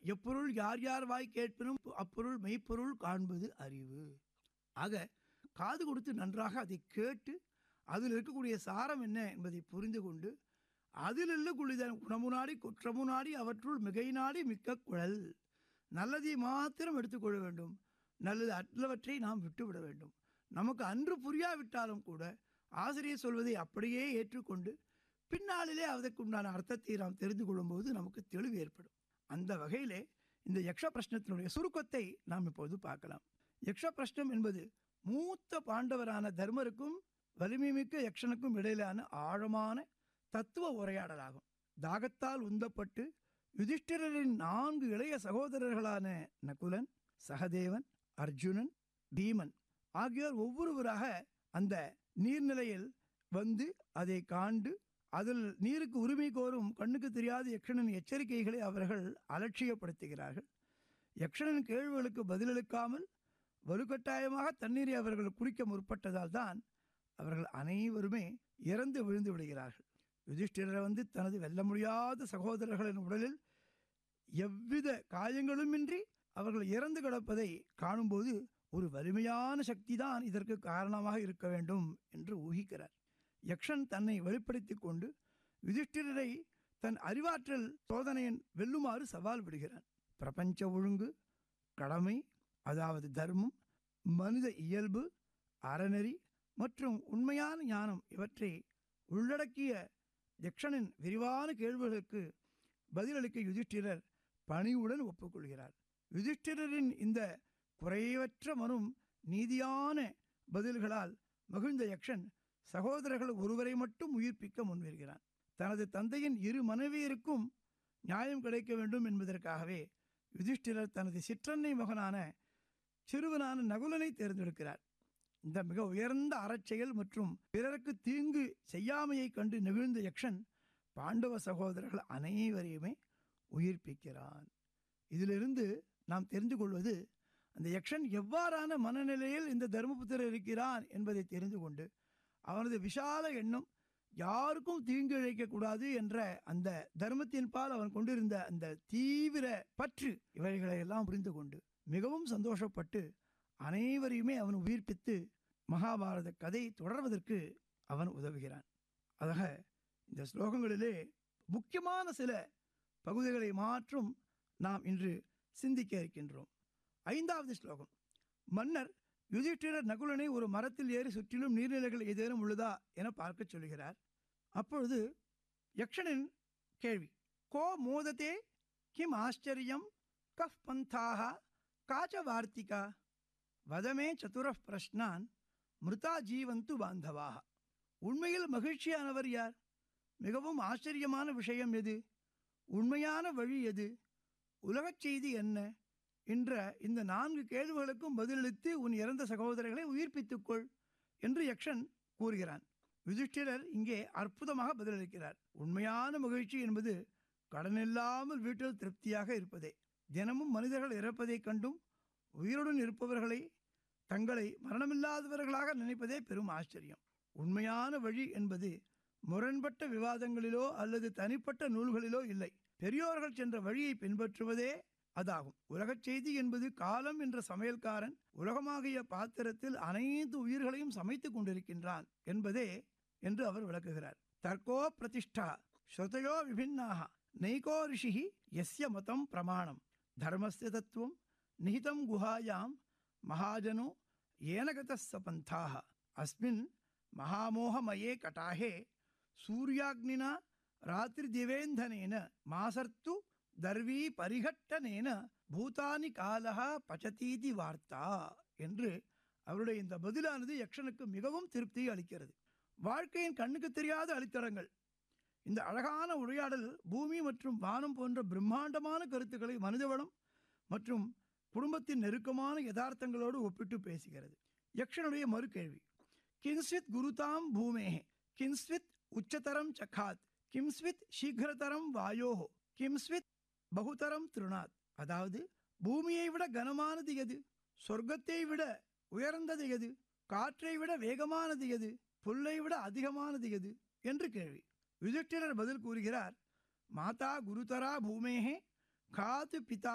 எப்பொருள் யார் யார் வாய் கேட்பினும் அப்பொருள் மெய்ப்பொருள் காண்பது அறிவு ஆக காது கொடுத்து நன்றாக அதை கேட்டு அதில் இருக்கக்கூடிய சாரம் என்ன என்பதை புரிந்து கொண்டு அதிலுள்ள குளிதன் குணமுனாடி குற்றமுனாடி அவற்றுள் மிகை நாடி மிக்க குழல் நல்லதை மாத்திரம் எடுத்துக்கொள்ள வேண்டும் நல்லது அற்றவற்றை நாம் விட்டுவிட வேண்டும் நமக்கு அன்று புரியாவிட்டாலும் கூட ஆசிரியர் சொல்வதை அப்படியே ஏற்றுக்கொண்டு பின்னாளிலே அதற்குண்டான அர்த்தத்தை நாம் தெரிந்து கொள்ளும்போது நமக்கு தெளிவு ஏற்படும் அந்த வகையிலே இந்த யக்ஷ பிரஷ்னத்தினுடைய சுருக்கத்தை நாம் இப்போது பார்க்கலாம் யக்ஷ பிரஷ்னம் என்பது மூத்த பாண்டவரான தர்மருக்கும் வலிமைமிக்க யக்ஷனுக்கும் இடையிலான ஆழமான தத்துவ உரையாடலாகும் தாகத்தால் உந்தப்பட்டு யுதிஷ்டிரரின் நான்கு இளைய சகோதரர்களான நகுலன் சகதேவன் அர்ஜுனன் பீமன் ஆகியோர் ஒவ்வொருவராக அந்த நீர்நிலையில் வந்து அதை காண்டு அதில் நீருக்கு உரிமை கோரும் கண்ணுக்கு தெரியாத யக்ஷனின் எச்சரிக்கைகளை அவர்கள் அலட்சியப்படுத்துகிறார்கள் யக்ஷனின் கேள்விகளுக்கு பதிலளிக்காமல் வலுக்கட்டாயமாக தண்ணீரை அவர்கள் குடிக்க முற்பட்டதால் தான் அவர்கள் அனைவருமே இறந்து விழுந்து விடுகிறார்கள் யுதிஷ்டிரர் வந்து தனது வெல்ல முடியாத சகோதரர்களின் உடலில் எவ்வித காயங்களுமின்றி அவர்கள் இறந்து கிடப்பதை காணும்போது ஒரு வலிமையான சக்தி தான் இதற்கு காரணமாக இருக்க வேண்டும் என்று ஊகிக்கிறார் யக்ஷன் தன்னை வெளிப்படுத்தி கொண்டு யுதிஷ்டிரரை தன் அறிவாற்றல் சோதனையின் வெல்லுமாறு சவால் விடுகிறான் பிரபஞ்ச ஒழுங்கு கடமை அதாவது தர்மம் மனித இயல்பு அறநெறி மற்றும் உண்மையான ஞானம் இவற்றை உள்ளடக்கிய யக்ஷனின் விரிவான கேள்விகளுக்கு பதிலளிக்க யுதிஷ்டிரர் பணிவுடன் ஒப்புக்கொள்கிறார் யுதிஷ்டிரரின் இந்த குறைவற்ற மனும் நீதியான பதில்களால் மகிழ்ந்த யக்ஷன் சகோதரர்கள் ஒருவரை மட்டும் உயிர்ப்பிக்க முன்வருகிறான் தனது தந்தையின் இரு மனைவியருக்கும் நியாயம் கிடைக்க வேண்டும் என்பதற்காகவே யுதிஷ்டிரர் தனது சிற்றன்னை மகனான சிறுவனான நகுலனை தேர்ந்தெடுக்கிறார் இந்த மிக உயர்ந்த அறச்செயல் மற்றும் பிறருக்கு தீங்கு செய்யாமையை கண்டு நெகிழ்ந்த யக்ஷன் பாண்டவ சகோதரர்கள் அனைவரையுமே உயிர்ப்பிக்கிறான் இதிலிருந்து நாம் தெரிந்து கொள்வது அந்த யக்ஷன் எவ்வாறான மனநிலையில் இந்த தர்மபுத்திரர் இருக்கிறான் என்பதை தெரிந்து கொண்டு அவனது விஷால எண்ணம் யாருக்கும் தீங்கு இழைக்கக்கூடாது என்ற அந்த தர்மத்தின் பால் அவன் கொண்டிருந்த அந்த தீவிர பற்று இவைகளை எல்லாம் புரிந்து கொண்டு மிகவும் சந்தோஷப்பட்டு அனைவரையுமே அவன் உயிர்ப்பித்து மகாபாரத கதை தொடர்வதற்கு அவன் உதவுகிறான் ஆக இந்த ஸ்லோகங்களிலே முக்கியமான சில பகுதிகளை மாற்றும் நாம் இன்று சிந்திக்க இருக்கின்றோம் ஐந்தாவது ஸ்லோகம் மன்னர் யுதிஷ்டிரர் நகுலனை ஒரு மரத்தில் ஏறி சுற்றிலும் நீர்நிலைகள் ஏதேனும் உள்ளதா என பார்க்க சொல்கிறார் அப்பொழுது யக்ஷனின் கேள்வி கோ மோதத்தே கிம் ஆச்சரியம் கஃப் பந்தாக காச்ச வார்த்திகா வதமே சதுர பிரஷ்னான் மிருதா ஜீவந்து பாந்தவாக உண்மையில் மகிழ்ச்சியானவர் யார் மிகவும் ஆச்சரியமான விஷயம் எது உண்மையான வழி எது உலகச் செய்தி என்ன என்ற இந்த நான்கு கேள்விகளுக்கும் பதிலளித்து உன் இறந்த சகோதரர்களை உயிர்ப்பித்துக்கொள் என்று யக்ஷன் கூறுகிறான் யுதிஷ்டிரர் இங்கே அற்புதமாக பதிலளிக்கிறார் உண்மையான மகிழ்ச்சி என்பது கடனில்லாமல் வீட்டில் திருப்தியாக இருப்பதே தினமும் மனிதர்கள் இறப்பதைக் கண்டும் உயிருடன் இருப்பவர்களை தங்களை மரணமில்லாதவர்களாக நினைப்பதே பெரும் ஆச்சரியம் உண்மையான வழி என்பது முரண்பட்ட விவாதங்களிலோ அல்லது தனிப்பட்ட நூல்களிலோ இல்லை பெரியோர்கள் சென்ற வழியை பின்பற்றுவதே அதாகும் உலகச் செய்தி என்பது காலம் என்ற சமையல்காரன் உலகமாகிய பாத்திரத்தில் அனைத்து உயிர்களையும் சமைத்துக் கொண்டிருக்கின்றான் என்பதே என்று அவர் விளக்குகிறார் தர்க்கோ பிரதிஷ்டா ஸ்ருதையோ விபின்னாக நைகோ ரிஷி எஸ்ய மதம் பிரமாணம் தர்மஸ்ய தத்துவம் நிஹிதம் குஹாயாம் மகாஜனோ ஏனகதஸ்ஸ பந்தாக அஸ்மின் மகாமோகமயே கட்டாகே சூர்யாக்னினா ராத்திரி திவேந்தனேன மாசர்த்து தர்வி பரிகட்டனேன பூதானி காலகா பச்சதீதி வார்த்தா என்று அவருடைய இந்த பதிலானது யக்ஷனுக்கு மிகவும் திருப்தியை அளிக்கிறது வாழ்க்கையின் கண்ணுக்கு தெரியாத அளித்தடங்கள் இந்த அழகான உரையாடல் பூமி மற்றும் வானம் போன்ற பிரம்மாண்டமான கருத்துக்களை மனிதவளம் மற்றும் குடும்பத்தின் நெருக்கமான யதார்த்தங்களோடு ஒப்பிட்டு பேசுகிறது யக்ஷனுடைய மறு கேள்வி கின்ஸ்வித் குருதாம் பூமேஹே கின்ஸ்வித் உச்சதரம் சக்காத் கிம்ஸ்வித் சீக்கிரதரம் வாயோஹோ கிம்ஸ்வித் பகுதரம் திருநாத் அதாவது பூமியை விட கனமானது எது சொர்க்கத்தை விட உயர்ந்தது எது காற்றை விட வேகமானது எது புல்லை விட அதிகமானது எது என்று கேள்வி யுதிஷ்டிரர் பதில் கூறுகிறார் மாதா குருதரா பூமேஹே காத்து பிதா